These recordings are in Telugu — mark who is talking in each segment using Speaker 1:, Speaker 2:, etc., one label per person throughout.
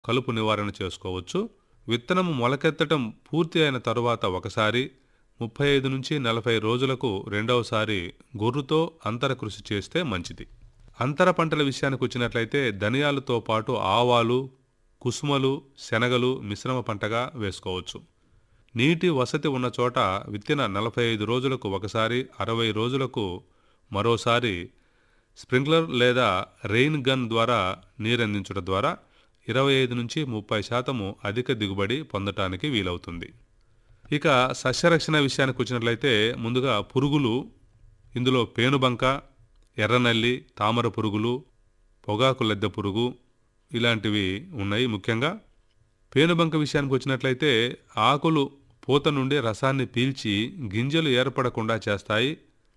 Speaker 1: కలుపు నివారణ చేసుకోవచ్చు విత్తనము మొలకెత్తటం పూర్తి అయిన తరువాత ఒకసారి ముప్పై ఐదు నుంచి నలభై రోజులకు రెండవసారి గొర్రుతో అంతర కృషి చేస్తే మంచిది అంతర పంటల విషయానికి వచ్చినట్లయితే ధనియాలతో పాటు ఆవాలు కుసుమలు శనగలు మిశ్రమ పంటగా వేసుకోవచ్చు నీటి వసతి ఉన్న చోట విత్తిన నలభై ఐదు రోజులకు ఒకసారి అరవై రోజులకు మరోసారి స్ప్రింక్లర్ లేదా రెయిన్ గన్ ద్వారా నీరందించడం ద్వారా ఇరవై ఐదు నుంచి ముప్పై శాతము అధిక దిగుబడి పొందటానికి వీలవుతుంది ఇక సస్యరక్షణ విషయానికి వచ్చినట్లయితే ముందుగా పురుగులు ఇందులో పేనుబంక ఎర్రనల్లి తామర పురుగులు పొగాకు లద్దె పురుగు ఇలాంటివి ఉన్నాయి ముఖ్యంగా పేనుబంక విషయానికి వచ్చినట్లయితే ఆకులు పూత నుండి రసాన్ని పీల్చి గింజలు ఏర్పడకుండా చేస్తాయి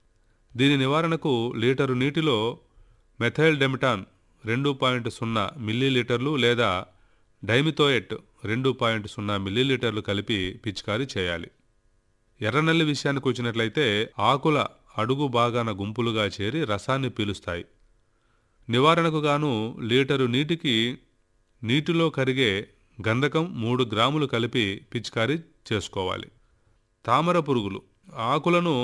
Speaker 1: దీని నివారణకు లీటరు నీటిలో మెథైల్ డెమిటాన్ రెండు పాయింట్ సున్నా మిల్లీలీటర్లు లేదా డైమితోయెట్ రెండు పాయింట్ సున్నా మిల్లీలీటర్లు కలిపి పిచికారీ చేయాలి ఎర్రనల్లి విషయానికి వచ్చినట్లయితే ఆకుల అడుగు భాగాన గుంపులుగా చేరి రసాన్ని పీలుస్తాయి నివారణకు గాను లీటరు నీటికి నీటిలో కరిగే గంధకం మూడు గ్రాములు కలిపి పిచికారీ చేసుకోవాలి తామర పురుగులు ఆకులను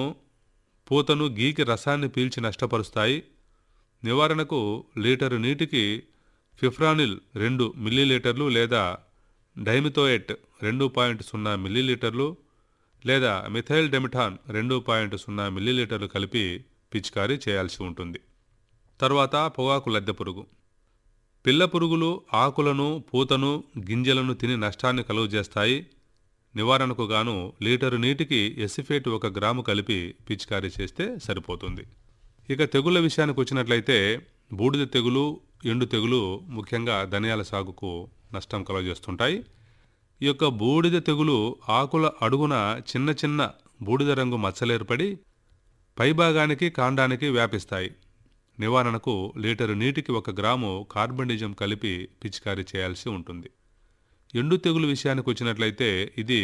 Speaker 1: పూతను గీకి రసాన్ని పీల్చి నష్టపరుస్తాయి నివారణకు లీటరు నీటికి ఫిఫ్రానిల్ రెండు మిల్లీలీటర్లు లేదా డైమితోయెట్ రెండు పాయింట్ సున్నా మిల్లీలీటర్లు లేదా మిథైల్ డెమిఠాన్ రెండు పాయింట్ సున్నా మిల్లీలీటర్లు కలిపి పిచికారీ చేయాల్సి ఉంటుంది తర్వాత పొగాకు లద్దె పురుగు పిల్ల పురుగులు ఆకులను పూతను గింజలను తిని నష్టాన్ని కలుగజేస్తాయి నివారణకు గాను లీటరు నీటికి ఎసిఫేట్ ఒక గ్రాము కలిపి పిచికారీ చేస్తే సరిపోతుంది ఇక తెగుళ్ళ విషయానికి వచ్చినట్లయితే బూడిద తెగులు ఎండు తెగులు ముఖ్యంగా ధనియాల సాగుకు నష్టం కలుగజేస్తుంటాయి ఈ యొక్క బూడిద తెగులు ఆకుల అడుగున చిన్న చిన్న బూడిద రంగు మచ్చలేర్పడి పైభాగానికి కాండానికి వ్యాపిస్తాయి నివారణకు లీటరు నీటికి ఒక గ్రాము కార్బనిజం కలిపి పిచికారీ చేయాల్సి ఉంటుంది ఎండు తెగులు విషయానికి వచ్చినట్లయితే ఇది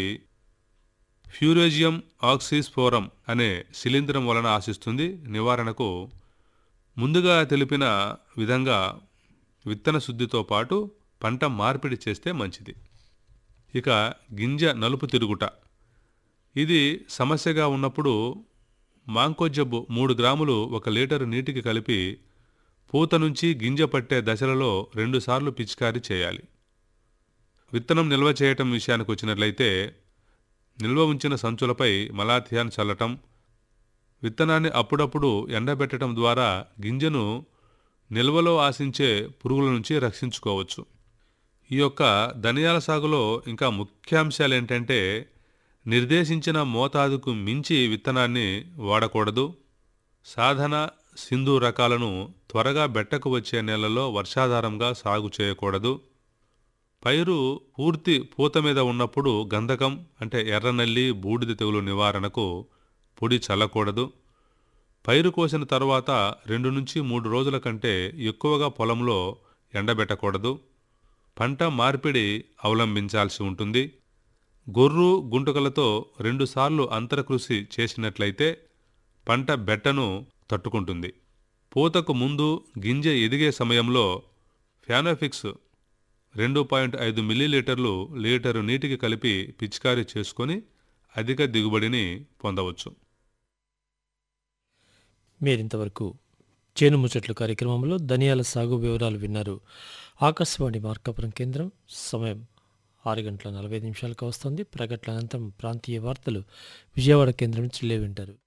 Speaker 1: ఫ్యూరేజియం ఆక్సిస్ఫోరం అనే శిలీంధ్రం వలన ఆశిస్తుంది నివారణకు ముందుగా తెలిపిన విధంగా విత్తన శుద్ధితో పాటు పంట మార్పిడి చేస్తే మంచిది ఇక గింజ నలుపు తిరుగుట ఇది సమస్యగా ఉన్నప్పుడు మాంకోజబ్బు మూడు గ్రాములు ఒక లీటరు నీటికి కలిపి పూత నుంచి గింజ పట్టే దశలలో రెండుసార్లు పిచికారీ చేయాలి విత్తనం నిల్వ చేయటం విషయానికి వచ్చినట్లయితే నిల్వ ఉంచిన సంచులపై మలాథియాన్ చల్లటం విత్తనాన్ని అప్పుడప్పుడు ఎండబెట్టడం ద్వారా గింజను నిల్వలో ఆశించే పురుగుల నుంచి రక్షించుకోవచ్చు ఈ యొక్క ధనియాల సాగులో ఇంకా ముఖ్యాంశాలు ఏంటంటే నిర్దేశించిన మోతాదుకు మించి విత్తనాన్ని వాడకూడదు సాధన సింధు రకాలను త్వరగా బెట్టకు వచ్చే నెలలో వర్షాధారంగా సాగు చేయకూడదు పైరు పూర్తి పూత మీద ఉన్నప్పుడు గంధకం అంటే ఎర్రనల్లి బూడిద తెగులు నివారణకు పొడి చల్లకూడదు పైరు కోసిన తర్వాత రెండు నుంచి మూడు రోజుల కంటే ఎక్కువగా పొలంలో ఎండబెట్టకూడదు పంట మార్పిడి అవలంబించాల్సి ఉంటుంది గొర్రు గుంటుకలతో రెండుసార్లు అంతరకృషి చేసినట్లయితే పంట బెట్టను తట్టుకుంటుంది పూతకు ముందు గింజ ఎదిగే సమయంలో ఫ్యానోఫిక్స్ రెండు పాయింట్ ఐదు మిల్లీలీటర్లు లీటరు నీటికి కలిపి పిచికారీ చేసుకొని అధిక దిగుబడిని పొందవచ్చు
Speaker 2: మీరింతవరకు చేను ముచ్చట్లు కార్యక్రమంలో ధనియాల సాగు వివరాలు విన్నారు ఆకాశవాణి మార్కాపురం కేంద్రం సమయం ఆరు గంటల నలభై నిమిషాలకు వస్తుంది ప్రకటన అనంతరం ప్రాంతీయ వార్తలు విజయవాడ కేంద్రం నుంచి వింటారు